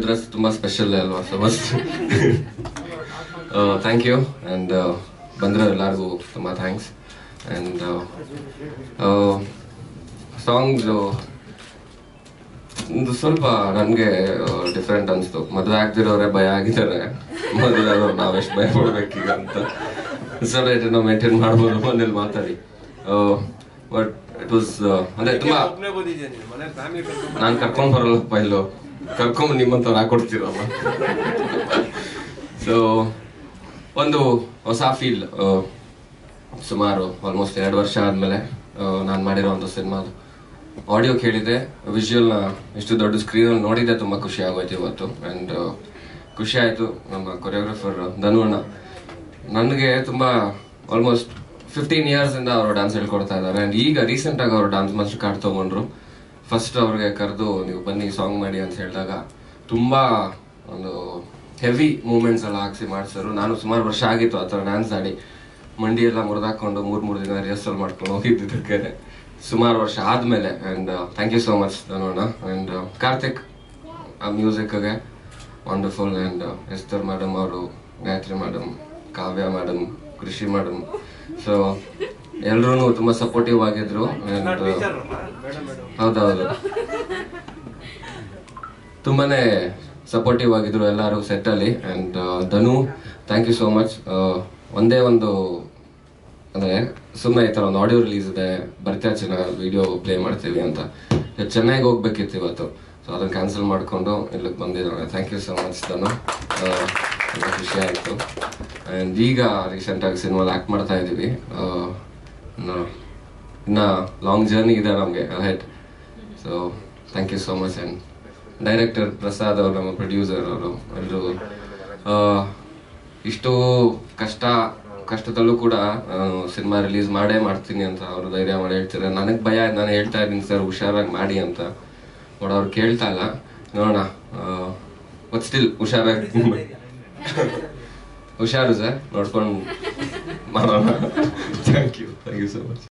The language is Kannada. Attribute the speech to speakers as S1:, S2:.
S1: ಡ್ರೆಸ್ ತುಂಬ ಸ್ಪೆಷಲ್ ಅಲ್ವಾ so must thank you and ಬಂದಿರೋ ಎಲ್ಲರಿಗೂ ತುಂಬ ಥ್ಯಾಂಕ್ಸ್ ಆ್ಯಂಡ್ ಸಾಂಗ್ಸು ಒಂದು ಸ್ವಲ್ಪ ನನಗೆ ಡಿಫ್ರೆಂಟ್ ಅನಿಸ್ತು ಮದುವೆ ಆಗ್ದಿರೋರೆ ಭಯ ಆಗಿದ್ದಾರೆ ಮದುವೆ ಆಗೋರು ನಾವೆಷ್ಟು ಭಯ ಪಡ್ಬೇಕೀಗ ಅಂತ ಸರ್ ನಾವು ಮೇಂಟೈನ್ ಮಾಡ್ಬೋದು ಮನೇಲಿ ಮಾತಾಡಿ ಬಟ್ ಇಟ್ ವಾಸ್ ಅಂದರೆ ತುಂಬ
S2: ಒಬ್ಬನೇ ಬಂದಿದ್ಯಾ ನೀನು ಮನೆ ಫ್ಯಾಮಿಲಿ ಕರ್ಕೊಂಡು
S1: ನಾನು ಕರ್ಕೊಂಡ್ ಬರಲ್ಲಪ್ಪ ಇಲ್ಲೋ ಕರ್ಕೊಂಡ್ ನಿಮ್ಮಂತವ್ರು ಹಾಕೊಡ್ತೀರಲ್ಲ ಸೊ ಒಂದು ಹೊಸ ಫೀಲ್ ಸುಮಾರು ಆಲ್ಮೋಸ್ಟ್ ಎರಡು ವರ್ಷ ಆದ್ಮೇಲೆ ನಾನು ಮಾಡಿರೋ ಒಂದು ಸಿನಿಮಾ ಆಡಿಯೋ ಕೇಳಿದೆ ವಿಜುವಲ್ನ ಇಷ್ಟು ದೊಡ್ಡ ಸ್ಕ್ರೀನಲ್ಲಿ ನೋಡಿದ್ದೆ ತುಂಬ ಖುಷಿ ಆಗೋಯ್ತು ಇವತ್ತು ಆ್ಯಂಡ್ ಖುಷಿ ಆಯಿತು ನಮ್ಮ ಕೊರಿಯೋಗ್ರಫರ್ ಧನುವಣ್ಣ ನನಗೆ ತುಂಬ ಆಲ್ಮೋಸ್ಟ್ ಫಿಫ್ಟೀನ್ ಇಯರ್ಸಿಂದ ಅವರು ಡ್ಯಾನ್ಸ್ ಹೇಳ್ಕೊಡ್ತಾ ಇದ್ದಾರೆ ಆ್ಯಂಡ್ ಈಗ ರೀಸೆಂಟಾಗಿ ಅವರು ಡ್ಯಾನ್ಸ್ ಮಾಸ್ಟರ್ ಕಾರ್ಡ್ ತೊಗೊಂಡ್ರು ಫಸ್ಟ್ ಅವ್ರಿಗೆ ಕರೆದು ನೀವು ಬನ್ನಿ ಸಾಂಗ್ ಮಾಡಿ ಅಂತ ಹೇಳಿದಾಗ ತುಂಬ ಒಂದು ಹೆವಿ ಮೂಮೆಂಟ್ಸ್ ಎಲ್ಲ ಹಾಕ್ಸಿ ಮಾಡಿಸಿದ್ರು ನಾನು ಸುಮಾರು ವರ್ಷ ಆಗಿತ್ತು ಆ ಥರ ಡ್ಯಾನ್ಸ್ ಆಡಿ ಮಂಡಿ ಎಲ್ಲ ಮುರಿದಾಕೊಂಡು ಮೂರು ಮೂರು ದಿನ ರಿಹರ್ಸಲ್ ಮಾಡ್ಕೊಂಡು ಹೋಗಿದ್ದಕ್ಕೆ ಸುಮಾರು ವರ್ಷ ಆದಮೇಲೆ and thank you so much ಧನೋಣ ಆ್ಯಂಡ್ ಕಾರ್ತಿಕ್ ಆ ಮ್ಯೂಸಿಕ್ಗೆ ವಂಡರ್ಫುಲ್ ಆ್ಯಂಡ್ ಎಸ್ತರ್ ಮೇಡಮ್ ಅವರು Gayatri madam Kavya madam Krishi madam so ಎಲ್ರೂ ತುಂಬ ಸಪೋರ್ಟಿವ್ ಆಗಿದ್ರು ಆ್ಯಂಡ್
S2: ಟೀಚರ್ ಮೇಡಮ್ ಮೇಡಮ್
S1: ಹೌದೌದು ತುಂಬಾನೇ ಸಪೋರ್ಟಿವ್ ಆಗಿದ್ರು ಎಲ್ಲರೂ ಸೆಟ್ ಅಲ್ಲಿ and Dhanu thank you so much ಒಂದೇ ಒಂದು ಅಂದ್ರೆ ಸುಮ್ಮನೆ ಈ ತರ ಒಂದು ಆಡಿಯೋ ರಿಲೀಸ್ ಇದೆ ಬರ್ತಾ ಚೆನ್ನಾಗಿ ವಿಡಿಯೋ ಪ್ಲೇ ಮಾಡ್ತೀವಿ ಅಂತ ಇವತ್ತು ಚೆನ್ನೈಗೆ ಹೋಗ್ಬೇಕಿತ್ತು ಇವತ್ತು ಸೊ ಅದನ್ನ ಕ್ಯಾನ್ಸಲ್ ಮಾಡ್ಕೊಂಡು ಇಲ್ಲಿಗೆ ಬಂದಿದ್ದಾನೆ thank you so much Dhanu ಆ, ತುಂಬಾ ಖುಷಿ ಆಯಿತು ಆ್ಯಂಡ್ ಈಗ ರೀಸೆಂಟಾಗಿ ಸಿನಿಮಾಲ್ ಆ್ಯಕ್ಟ್ ಮಾಡ್ತಾ ಇದ್ದೀವಿ ಆ, ಇನ್ನು- ಇನ್ನ ಲಾಂಗ್ ಜರ್ನಿ ಇದೆ ನಮಗೆ head so thank you so much and director Prasad ಅವರು ನಮ್ಮ ಪ್ರೊಡ್ಯೂಸರ್ ಅವರು ಎಲ್ಲರೂ ಇಷ್ಟು ಕಷ್ಟ ಕಷ್ಟದಲ್ಲೂ ಕೂಡ ಸಿನಿಮಾ ರಿಲೀಸ್ ಮಾಡೇ ಮಾಡ್ತೀನಿ ಅಂತ ಅವರು ಧೈರ್ಯ ಮಾಡಿ ಹೇಳ್ತಾರೆ ನನಗೆ ಭಯ ನಾನು ಹೇಳ್ತಾ ಇದ್ದೀನಿ ಸರ್ ಹುಷಾರಾಗಿ ಮಾಡಿ ಅಂತ ಬಟ್ ಅವ್ರು ಕೇಳ್ತಾ ಇಲ್ಲ ನೋಡೋಣ ಬಟ್ ಸ್ಟಿಲ್ ಹುಷಾರಾಗಿ ಹುಷಾರು ಸರ್ ನೋಡ್ಕೊಂಡು ಮಾಡೋಣ thank you thank you so much